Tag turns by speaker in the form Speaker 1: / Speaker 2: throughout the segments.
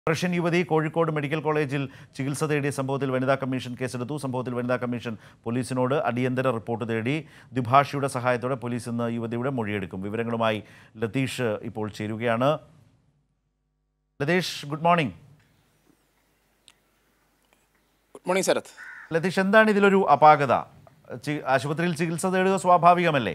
Speaker 1: Russian യുവതി Kozhikode medical കോളേജിൽ ചികിത്സ തേടിയ സംഭവത്തിൽ വനിതാ കമ്മീഷൻ കേസെടുത്തു സംഭവത്തിൽ വനിതാ കമ്മീഷൻ പോലീസിനോട് അടിയന്തര റിപ്പോർട്ട് തേടി ദ്വിഭാഷിയുടെ സഹായത്തോടെ പോലീസ് ഇന്ന് യുവതിയുടെ മൊഴിയെടുക്കും വിവരങ്ങളുമായി ലതീഷ് ഇപ്പോൾ ചേരുകയാണ് Latheesh good morning
Speaker 2: good morning Sarath
Speaker 1: Latheesh എന്താണ് ഇതിലൊരു അപാകത ചി- ആശുപത്രിയിൽ ചികിത്സ തേടുക സ്വാഭാവികമല്ലേ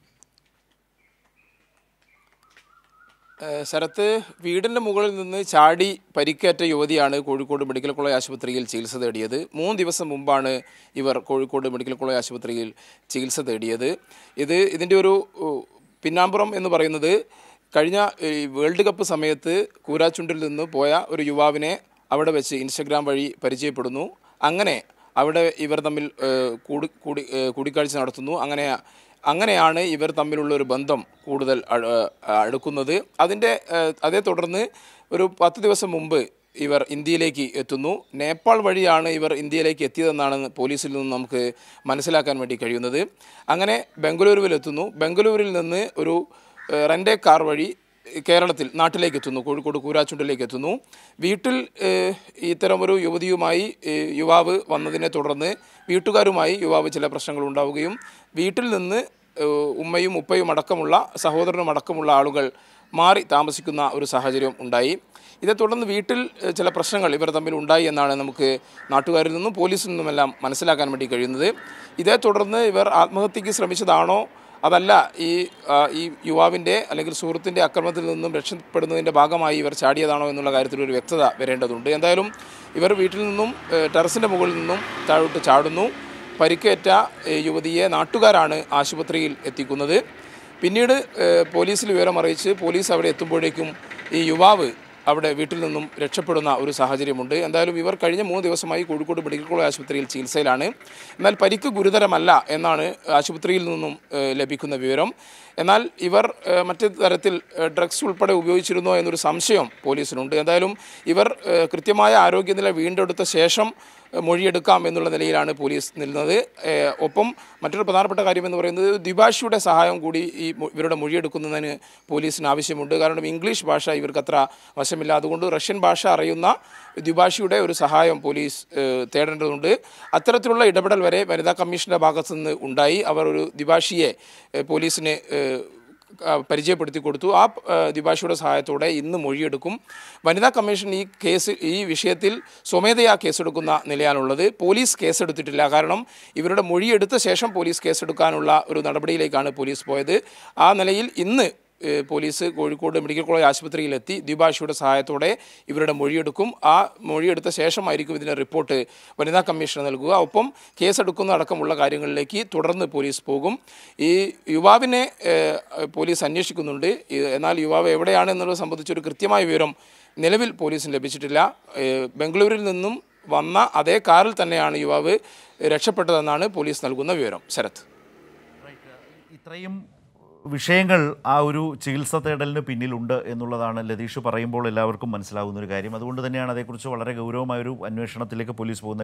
Speaker 2: ഏഹ് ശരത്ത് വീടിൻ്റെ മുകളിൽ നിന്ന് ചാടി പരിക്കേറ്റ യുവതിയാണ് കോഴിക്കോട് മെഡിക്കൽ കോളേജ് ആശുപത്രിയിൽ ചികിത്സ തേടിയത് മൂന്ന് ദിവസം മുമ്പാണ് ഇവർ കോഴിക്കോട് മെഡിക്കൽ കോളേജ് ആശുപത്രിയിൽ ചികിത്സ തേടിയത് ഇത് ഇതിൻ്റെ ഒരു ഉ, പിന്നാമ്പുറം എന്ന് പറയുന്നത് കഴിഞ്ഞ ഈ വേൾഡ് കപ്പ് സമയത്ത് കൂരാച്ചുണ്ടിൽ നിന്ന് പോയ ഒരു യുവാവിനെ അവിടെ വെച്ച് ഇൻസ്റ്റഗ്രാം വഴി പരിചയപ്പെടുന്നു അങ്ങനെ അവിടെ ഇവർ തമ്മിൽ ഏഹ്, കൂടി കൂടി ഏഹ്, കൂടിക്കാഴ്ച നടത്തുന്നു അങ്ങനെ അങ്ങനെയാണ് ഇവർ തമ്മിലുള്ള ഒരു ബന്ധം കൂടുതൽ അ- ഏഹ് അടുക്കുന്നത് അതിൻ്റെ ഏഹ് അതേ തുടർന്ന് ഒരു പത്ത് ദിവസം മുമ്പ് ഇവർ ഇന്ത്യയിലേക്ക് എത്തുന്നു നേപ്പാൾ വഴിയാണ് ഇവർ ഇന്ത്യയിലേക്ക് എത്തിയതെന്നാണ് പോലീസിൽ നിന്ന് നമുക്ക് മനസ്സിലാക്കാൻ വേണ്ടി കഴിയുന്നത് അങ്ങനെ ബംഗളൂരുവിൽ എത്തുന്നു ബംഗളൂരിൽ നിന്ന് ഒരു ഏഹ് റെൻ്റേ കാർ വഴി കേരളത്തിൽ നാട്ടിലേക്ക് എത്തുന്നു കോഴിക്കോട് കൂരാച്ചുണ്ടിലേക്ക് എത്തുന്നു വീട്ടിൽ ഏഹ്, ഇത്തരമൊരു യുവതിയുമായി ഏഹ്, യുവാവ് വന്നതിനെ തുടർന്ന് വീട്ടുകാരുമായി യുവാവ് ചില പ്രശ്നങ്ങൾ ഉണ്ടാവുകയും വീട്ടിൽ നിന്ന് ഏഹ്, ഉമ്മയും ഉപ്പയും അടക്കമുള്ള സഹോദരനും അടക്കമുള്ള ആളുകൾ മാറി താമസിക്കുന്ന ഒരു സാഹചര്യം ഉണ്ടായി ഇതേ തുടർന്ന് വീട്ടിൽ ഏഹ്, ചില പ്രശ്നങ്ങൾ ഇവർ തമ്മിൽ ഉണ്ടായി എന്നാണ് നമുക്ക് നാട്ടുകാരിൽ നിന്നും പോലീസിൽ നിന്നുമെല്ലാം മനസ്സിലാക്കാൻ വേണ്ടി കഴിയുന്നത് ഇതേ തുടർന്ന് ഇവർ ആത്മഹത്യക്ക് ശ്രമിച്ചതാണോ അതല്ല ഈ ആ, ഈ യുവാവിൻ്റെ അല്ലെങ്കിൽ സുഹൃത്തിൻ്റെ ആക്രമണത്തിൽ നിന്നും രക്ഷപ്പെടുന്നതിൻ്റെ ഭാഗമായി ഇവർ ചാടിയതാണോ എന്നുള്ള കാര്യത്തിൽ ഒരു വ്യക്തത വരേണ്ടതുണ്ട് എന്തായാലും ഇവർ വീട്ടിൽ നിന്നും ടെറസിൻ്റെ മുകളിൽ നിന്നും താഴോട്ട് ചാടുന്നു പരിക്കേറ്റ ഏ, യുവതിയെ നാട്ടുകാരാണ് ആശുപത്രിയിൽ എത്തിക്കുന്നത് പിന്നീട് ഏ, പോലീസിൽ വിവരം അറിയിച്ച് പോലീസ് അവിടെ എത്തുമ്പോഴേക്കും ഈ യുവാവ് അവിടെ വീട്ടിൽ നിന്നും രക്ഷപ്പെടുന്ന ഒരു സാഹചര്യമുണ്ട് എന്തായാലും ഇവർ കഴിഞ്ഞ മൂന്ന് ദിവസമായി കോഴിക്കോട് മെഡിക്കൽ കോളേജ് ആശുപത്രിയിൽ ചികിത്സയിലാണ് എന്നാൽ പരിക്ക് ഗുരുതരമല്ല എന്നാണ് ആശുപത്രിയിൽ നിന്നും ഏഹ്, ലഭിക്കുന്ന വിവരം എന്നാൽ ഇവർ ഏഹ്, മറ്റ് തരത്തിൽ ഏഹ്, ഡ്രഗ്സ് ഉൾപ്പെടെ ഉപയോഗിച്ചിരുന്നോ എന്നൊരു സംശയം പോലീസിനുണ്ട് എന്തായാലും ഇവർ ഏഹ്, കൃത്യമായ ആരോഗ്യനില വീണ്ടെടുത്ത ശേഷം ഏഹ്, മൊഴിയെടുക്കാം എന്നുള്ള നിലയിലാണ് പോലീസ് നിൽക്കുന്നത് ഏഹ്, ഒപ്പം മറ്റൊരു പ്രധാനപ്പെട്ട കാര്യം എന്ന് പറയുന്നത് ദ്വിഭാഷിയുടെ സഹായം കൂടി ഈ മൊ- ഇവരുടെ മൊഴിയെടുക്കുന്നതിന് പോലീസിന് ആവശ്യമുണ്ട് കാരണം ഇംഗ്ലീഷ് ഭാഷ ഇവർക്ക് അത്ര വശമില്ല അതുകൊണ്ട് റഷ്യൻ ഭാഷ അറിയുന്ന ദ്വിഭാഷിയുടെ ഒരു സഹായം പോലീസ് ഏഹ്, തേടേണ്ടതുണ്ട് അത്തരത്തിലുള്ള ഇടപെടൽ വരെ വനിതാ കമ്മീഷന്റെ ഭാഗത്തു നിന്ന് ഉണ്ടായി അവർ ഒരു ദ്വിഭാഷിയെ ഏഹ്, പോലീസിന് ഏഹ്, ആ, പരിചയപ്പെടുത്തി കൊടുത്തു ആ ആ, ദ്വിഭാഷിയുടെ സഹായത്തോടെ ഇന്ന് മൊഴിയെടുക്കും വനിതാ കമ്മീഷൻ ഈ കേസ് ഈ വിഷയത്തിൽ സ്വമേധയാ കേസെടുക്കുന്ന നിലയാണുള്ളത് പോലീസ് കേസെടുത്തിട്ടില്ല കാരണം ഇവരുടെ മൊഴിയെടുത്ത ശേഷം പോലീസ് കേസെടുക്കാനുള്ള ഒരു നടപടിയിലേക്കാണ് പോലീസ് പോയത് ആ നിലയിൽ ഇന്ന് ഏഹ്, പോലീസ് കോഴിക്കോട് മെഡിക്കൽ കോളേജ് ആശുപത്രിയിലെത്തി ദ്വിഭാഷിയുടെ സഹായത്തോടെ ഇവരുടെ മൊഴിയെടുക്കും ആ മൊഴിയെടുത്ത ശേഷമായിരിക്കും ഇതിൻ്റെ റിപ്പോർട്ട് വനിതാ കമ്മീഷന് നൽകുക ഒപ്പം കേസെടുക്കുന്ന അടക്കമുള്ള കാര്യങ്ങളിലേക്ക് തുടർന്ന് പോലീസ് പോകും ഈ യുവാവിനെ ഏഹ്, പോലീസ് അന്വേഷിക്കുന്നുണ്ട് ഈ- എന്നാൽ യുവാവ് എവിടെയാണ് എന്നുള്ളത് സംബന്ധിച്ചൊരു കൃത്യമായ വിവരം നിലവിൽ പോലീസിന് ലഭിച്ചിട്ടില്ല ഏഹ്, ബംഗളൂരിൽ നിന്നും വന്ന അതേ കാറിൽ തന്നെയാണ് യുവാവ് രക്ഷപ്പെട്ടതെന്നാണ് പോലീസ് നൽകുന്ന വിവരം ശരത്
Speaker 1: ഇത്രയും വിഷയങ്ങൾ ആ ഒരു ചികിത്സ തേടലിന് പിന്നിലുണ്ട് എന്നുള്ളതാണ് ലതീഷ് പറയുമ്പോൾ എല്ലാവർക്കും മനസ്സിലാകുന്ന ഒരു കാര്യം അതുകൊണ്ട് തന്നെയാണ് അതേക്കുറിച്ച് വളരെ ഗൗരവമായ ഒരു അന്വേഷണത്തിലേക്ക് പോലീസ് പോകുന്നത്